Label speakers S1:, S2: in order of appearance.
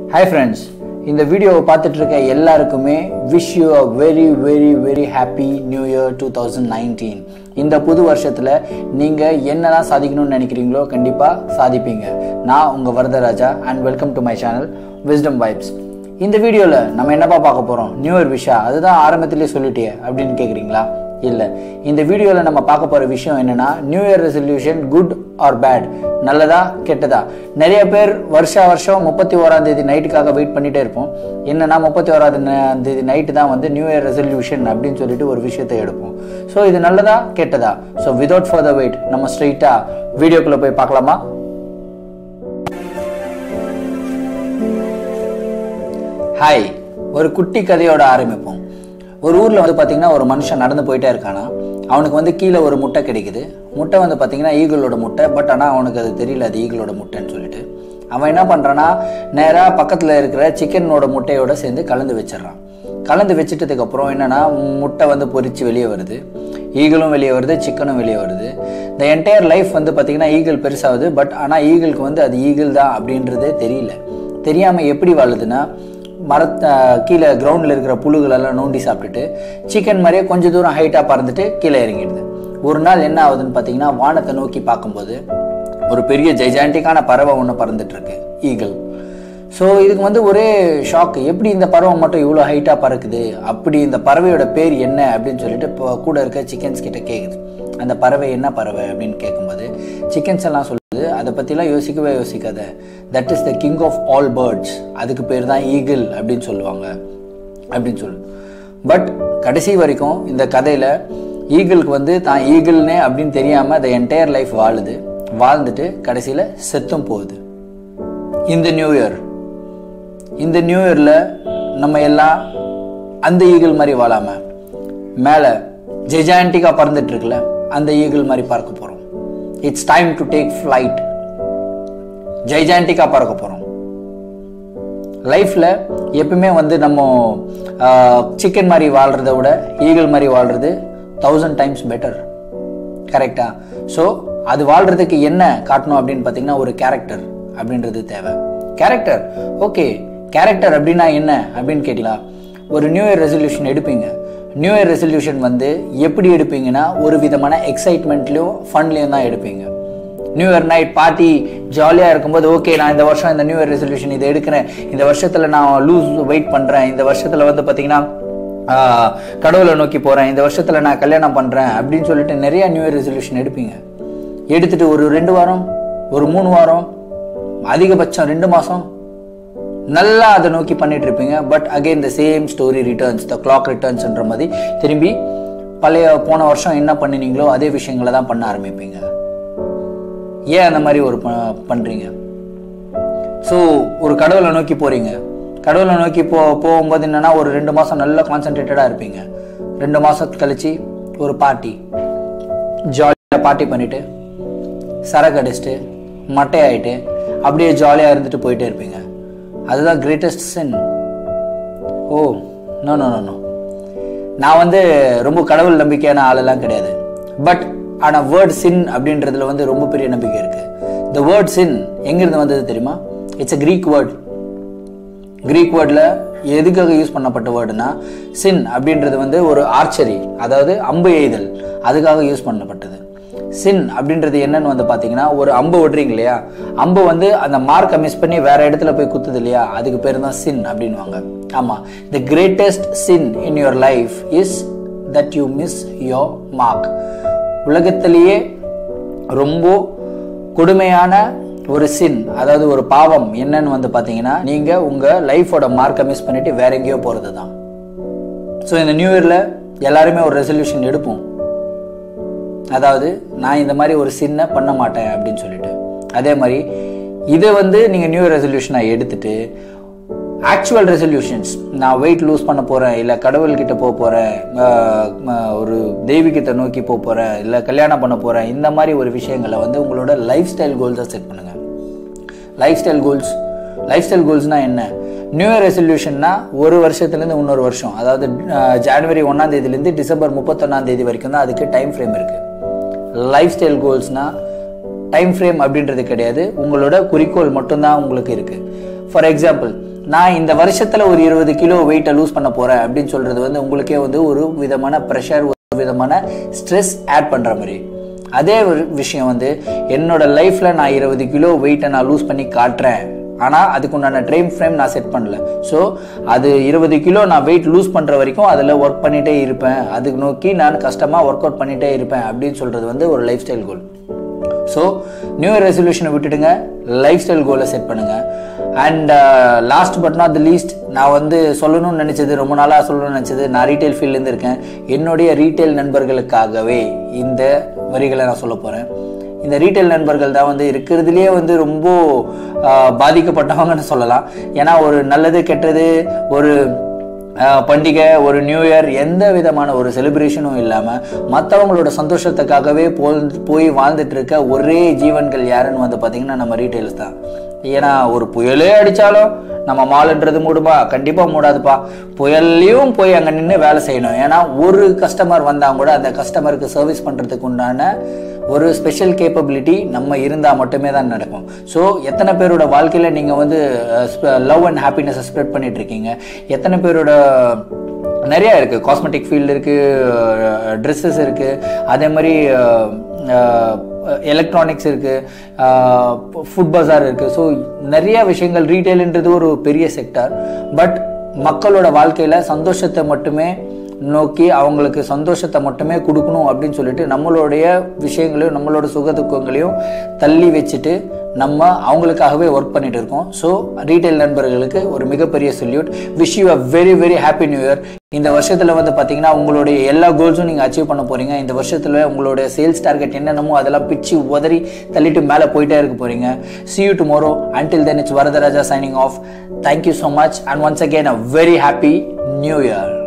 S1: hi friends இந்த வீடியோவை பார்த்துட்டு இருக்க எல்லாருக்குமே wish you a very very very happy new year two thousand nineteen இந்த புது வருஷத்தில் நீங்கள் என்னதான் சாதிக்கணும்னு நினைக்கிறீங்களோ கண்டிப்பாக சாதிப்பீங்க நான் உங்கள் Varadaraja and welcome to my channel Wisdom Vibes இந்த வீடியோவில் நம்ம என்னப்பா பார்க்க போகிறோம் நியூ இயர் விஷா அதுதான் ஆரம்பத்திலே சொல்லிட்டியே அப்படின்னு கேட்குறீங்களா இல்லை இந்த வீடியோவில் நம்ம பார்க்க போகிற விஷயம் என்னென்னா new year resolution good or bad நல்லதா கெட்டதா நிறைய பேர் வருஷா வருஷம் முப்பத்தி ஓராம் தேதி நைட்டுக்காக வெயிட் பண்ணிகிட்டே இருப்போம் என்னன்னா முப்பத்தி ஓராம் தேதி நைட்டு தான் வந்து நியூ இயர் ரெசல்யூஷன் அப்படின்னு சொல்லிட்டு ஒரு விஷயத்தை எடுப்போம் ஸோ இது நல்லதா கெட்டதா ஸோ விதவுட் ஃபர்தர் வெயிட் நம்ம ஸ்ட்ரைட்டாக வீடியோக்குள்ளே போய் பார்க்கலாமா ஹாய் ஒரு குட்டி கதையோட ஆரம்பிப்போம் ஒரு ஊரில் வந்து பார்த்தீங்கன்னா ஒரு மனுஷன் நடந்து போயிட்டே இருக்கானா அவனுக்கு வந்து கீழே ஒரு முட்டை கிடைக்குது முட்டை வந்து பார்த்தீங்கன்னா ஈகிளோட முட்டை பட் ஆனால் அவனுக்கு அது தெரியல அது ஈகிளோட முட்டைன்னு சொல்லிட்டு அவன் என்ன பண்ணுறான்னா நேராக பக்கத்தில் இருக்கிற சிக்கனோட முட்டையோட சேர்ந்து கலந்து வச்சிடறான் கலந்து வச்சிட்டதுக்கப்புறம் என்னென்னா முட்டை வந்து பொரித்து வெளியே வருது ஈகிளும் வெளியே வருது சிக்கனும் வெளியே வருது இந்த என்டையர் லைஃப் வந்து பார்த்திங்கன்னா ஈகிள் பெருசாகுது பட் ஆனால் ஈகிளுக்கு வந்து அது ஈகிள் தான் அப்படின்றதே தெரியல தெரியாமல் எப்படி வாழுதுன்னா மரத்த கீழே கிரவுண்டில் இருக்கிற புழுகளெல்லாம் நோண்டி சாப்பிட்டுட்டு சிக்கன் மாதிரியே கொஞ்சம் தூரம் ஹைட்டாக பறந்துட்டு கீழே இறங்கிடுது ஒரு நாள் என்ன ஆகுதுன்னு பார்த்தீங்கன்னா வானத்தை நோக்கி பார்க்கும்போது ஒரு பெரிய ஜெய்ஜாண்டிக்கான பறவை ஒன்று பறந்துட்டு இருக்கு ஈகிள் ஸோ இதுக்கு வந்து ஒரே ஷாக் எப்படி இந்த பறவை மட்டும் இவ்வளோ ஹைட்டாக பறக்குது அப்படி இந்த பறவையோட பேர் என்ன அப்படின்னு சொல்லிட்டு இப்போ கூட இருக்க சிக்கன்ஸ் கிட்ட கேட்குது அந்த பறவை என்ன பறவை அப்படின்னு கேட்கும்போது சிக்கன்ஸ் எல்லாம் சொல்லுது அதை பற்றிலாம் யோசிக்கவே யோசிக்காத that is the king of all birds அதுக்கு பேர் தான் ஈகிள் அப்படின்னு சொல்லுவாங்க அப்படின்னு சொல்லு பட் கடைசி வரைக்கும் இந்த கதையில் ஈகிளுக்கு வந்து தான் ஈகிள்னே அப்படின்னு தெரியாமல் த என்டையர் லைஃப் வாழுது வாழ்ந்துட்டு கடைசியில் செத்தும் போகுது இந்த நியூ இயர் இந்த நியூ இயரில் நம்ம எல்லாம் அந்த ஈகிள் மாதிரி வாழாம மேலே ஜெஜாண்டிக்காக பறந்துட்டு இருக்குல்ல அந்த ஈகிள் மாதிரி பார்க்க போகிறோம் it's time to take flight ஜெய்ஜாண்டிக்காக பறக்க போகிறோம் லைஃப்பில் எப்பவுமே வந்து நம்ம சிக்கன் மாதிரி வாழ்கிறத விட ஈகிள் மாதிரி வாழ்கிறது தௌசண்ட் டைம்ஸ் பெட்டர் கரெக்டா ஸோ அது வாழ்கிறதுக்கு என்ன காட்டணும் அப்படின்னு பார்த்தீங்கன்னா ஒரு கேரக்டர் அப்படின்றது தேவை கேரக்டர் ஓகே கேரக்டர் அப்படின்னா என்ன அப்படின்னு கேட்டீங்களா ஒரு நியூ இயர் ரெசல்யூஷன் எடுப்பீங்க நியூ இயர் ரெசல்யூஷன் வந்து எப்படி எடுப்பீங்கன்னா ஒரு விதமான எக்ஸைட்மெண்ட்லையும் ஃபன்லையும் தான் எடுப்பீங்க நியூ இயர் நைட் பார்ட்டி ஜாலியாக இருக்கும்போது ஓகே நான் இந்த வருஷம் இந்த நியூ இயர் ரெசல்யூஷன் இதை எடுக்கிறேன் இந்த வருஷத்தில் நான் லூஸ் வெயிட் பண்ணுறேன் இந்த வருஷத்தில் வந்து பார்த்தீங்கன்னா கடவுளை நோக்கி போகிறேன் இந்த வருஷத்தில் நான் கல்யாணம் பண்ணுறேன் அப்படின்னு சொல்லிட்டு நிறைய நியூ இயர் ரெசல்யூஷன் எடுப்பீங்க எடுத்துட்டு ஒரு ரெண்டு வாரம் ஒரு மூணு வாரம் அதிகபட்சம் ரெண்டு மாதம் நல்லா அதை நோக்கி பண்ணிட்டு இருப்பீங்க but again the same story returns the clock ரிட்டர்ன்ஸ்ன்ற மாதிரி திரும்பி பழைய போன வருஷம் என்ன பண்ணினீங்களோ அதே விஷயங்களை தான் பண்ண ஆரம்பிப்பீங்க ஏன் அந்த மாதிரி ஒரு பண்ணுறீங்க ஸோ ஒரு கடவுளை நோக்கி போகிறீங்க கடவுளை நோக்கி போ போகும்போது என்னென்னா ஒரு ரெண்டு மாதம் நல்லா கான்சன்ட்ரேட்டடாக இருப்பீங்க ரெண்டு மாதத்து கழிச்சு ஒரு பார்ட்டி ஜாலியாக பார்ட்டி பண்ணிவிட்டு சரக்கு அடிச்சுட்டு மட்டை ஆகிட்டு அப்படியே ஜாலியாக இருந்துட்டு போயிட்டே இருப்பீங்க அதுதான் greatest sin oh no no no no நான் வந்து ரொம்ப கடவுள் நம்பிக்கையான ஆளெல்லாம் கிடையாது பட் ஆனால் வேர்ட் சின் அப்படின்றதுல வந்து ரொம்ப பெரிய நம்பிக்கை இருக்கு த வேர்ட் சின் எங்கிருந்து வந்தது தெரியுமா it's a Greek word Greek வேர்டில் எதுக்காக யூஸ் பண்ணப்பட்ட வேர்டுனா சின் அப்படின்றது வந்து ஒரு ஆர்ச்சரி அதாவது அம்பு எய்தல் அதுக்காக யூஸ் பண்ணப்பட்டது சின் அப்படின்றது என்னன்னு வந்து பார்த்தீங்கன்னா ஒரு அம்பு விடுறீங்க இல்லையா அம்பு வந்து அந்த மார்க்கை மிஸ் பண்ணி வேற இடத்துல போய் குத்துது இல்லையா அதுக்கு பேர் தான் சின் அப்படின்வாங்க ஆமாம் the greatest sin in your life is that you miss your mark உலகத்திலேயே ரொம்ப கொடுமையான ஒரு சின் அதாவது ஒரு பாவம் என்னன்னு வந்து பார்த்தீங்கன்னா நீங்கள் உங்கள் லைஃபோட மார்க்கை மிஸ் பண்ணிட்டு வேற எங்கேயோ போகிறது தான் ஸோ இந்த நியூ இயரில் எல்லாருமே ஒரு ரெசல்யூஷன் எடுப்போம் அதாவது நான் இந்த மாதிரி ஒரு சின்ன பண்ண மாட்டேன் அப்படின்னு சொல்லிட்டு அதே மாதிரி இதை வந்து நீங்கள் நியூ இயர் ரெசல்யூஷனாக எடுத்துட்டு ஆக்சுவல் ரெசல்யூஷன்ஸ் நான் வெயிட் லூஸ் பண்ண போகிறேன் இல்லை கடவுள்கிட்ட போக போகிறேன் ஒரு தெய்வீகத்தை நோக்கி போக போகிறேன் இல்லை கல்யாணம் பண்ண போகிறேன் இந்த மாதிரி ஒரு விஷயங்களை வந்து உங்களோட லைஃப் ஸ்டைல் கோல்ஸை செட் பண்ணுங்கள் lifestyle goals lifestyle கோல்ஸ்னால் என்ன நியூ இயர் ரெசல்யூஷன்னா ஒரு வருஷத்துலேருந்து இன்னொரு வருஷம் அதாவது ஜான்வரி ஒன்றாம் தேதியிலேருந்து டிசம்பர் முப்பத்தொன்னாம் தேதி வரைக்கும் தான் அதுக்கு டைம் ஃப்ரேம் இருக்குது லைஃப் ஸ்டைல் கோல்ஸ்னால் டைம் ஃப்ரேம் அப்படின்றது கிடையாது உங்களோட குறிக்கோள் மட்டும்தான் உங்களுக்கு இருக்குது ஃபார் எக்ஸாம்பிள் நான் இந்த வருஷத்துல ஒரு இருபது கிலோ வெயிட்டை லூஸ் பண்ண போறேன் அப்படின்னு சொல்றது வந்து உங்களுக்கே வந்து ஒரு விதமான ப்ரெஷர் ஒரு விதமான ஸ்ட்ரெஸ் ஆட் பண்ற மாதிரி அதே ஒரு விஷயம் வந்து என்னோட லைஃப்ல நான் இருபது கிலோ வெயிட்டை நான் லூஸ் பண்ணி காட்டுறேன் ஆனால் அதுக்கு உண்டான டைம் ஃப்ரேம் நான் செட் பண்ணல ஸோ அது இருபது கிலோ நான் வெயிட் லூஸ் பண்ணுற வரைக்கும் அதில் ஒர்க் பண்ணிகிட்டே இருப்பேன் அதுக்கு நோக்கி நான் கஷ்டமாக ஒர்க் அவுட் பண்ணிகிட்டே இருப்பேன் அப்படின்னு சொல்கிறது வந்து ஒரு lifestyle goal so new year ரெசல்யூஷனை விட்டுடுங்க லைஃப் ஸ்டைல் கோலை செட் பண்ணுங்கள் and last but not the least நான் வந்து சொல்லணும்னு நினச்சது ரொம்ப நாளாக சொல்லணும்னு நினச்சது நான் ரீட்டைல் ஃபீல்ட்லேருந்து இருக்கேன் என்னுடைய ரீட்டைல் நண்பர்களுக்காகவே இந்த வரிகளை நான் சொல்ல போகிறேன் இந்த ரீட்டைல் நண்பர்கள் தான் வந்து இருக்கிறதுலேயே வந்து ரொம்ப ஆஹ், பாதிக்கப்பட்டவங்கன்னு சொல்லலாம் ஏன்னா ஒரு நல்லது கெட்டது ஒரு ஆஹ், பண்டிகை ஒரு நியூ இயர் எந்த விதமான ஒரு செலிப்ரேஷனும் இல்லாமல் மற்றவங்களோட சந்தோஷத்துக்காகவே போல் போய் வாழ்ந்துட்டு இருக்க ஒரே ஜீவன்கள் யாருன்னு வந்து பார்த்தீங்கன்னா நம்ம ரீட்டைல்ஸ் தான் ஏன்னா ஒரு புயலே அடித்தாலும் நம்ம மாலுன்றது மூடுமா கண்டிப்பாக மூடாதுப்பா புயல்லையும் போய் அங்கே நின்று வேலை செய்யணும் ஏன்னா ஒரு கஸ்டமர் வந்தால் கூட அந்த கஸ்டமருக்கு சர்வீஸ் பண்ணுறதுக்கு உண்டான ஒரு ஸ்பெஷல் கேப்பபிலிட்டி நம்ம இருந்தால் மட்டுமே தான் நடக்கும் ஸோ எத்தனை பேரோட வாழ்க்கையில் நீங்கள் வந்து லவ் அண்ட் ஹாப்பினஸை ஸ்ப்ரெட் பண்ணிட்டு இருக்கீங்க எத்தனை பேரோட நிறையா இருக்குது காஸ்மெட்டிக் ஃபீல்டு இருக்குது ட்ரெஸ்ஸஸ் இருக்குது அதே மாதிரி எலக்ட்ரானிக்ஸ் இருக்குது ஃபுட் பஜார் இருக்குது ஸோ நிறைய விஷயங்கள் ரீட்டைல்ன்றது ஒரு பெரிய செக்டார் பட் மக்களோட வாழ்க்கையில் சந்தோஷத்தை மட்டுமே நோக்கி அவங்களுக்கு சந்தோஷத்தை மட்டுமே கொடுக்கணும் அப்படின்னு சொல்லிட்டு நம்மளுடைய விஷயங்களையும் நம்மளோட சுக துக்கங்களையும் தள்ளி வச்சுட்டு நம்ம அவங்களுக்காகவே ஒர்க் பண்ணிட்டு இருக்கோம் ஸோ ரீட்டைல் நண்பர்களுக்கு ஒரு மிகப்பெரிய salute wish you a very very happy new year இந்த வருஷத்துல வந்து பாத்தீங்கன்னா உங்களுடைய எல்லா கோல்ஸும் நீங்க அச்சீவ் பண்ண போறீங்க இந்த வருஷத்துல உங்களுடைய சேல்ஸ் டார்கெட் என்னென்னமோ அதெல்லாம் பிச்சு உதறி தள்ளிட்டு மேலே போயிட்டே இருக்க போறீங்க see you tomorrow until then it's Varadaraja signing off thank you so much and once again a very happy new year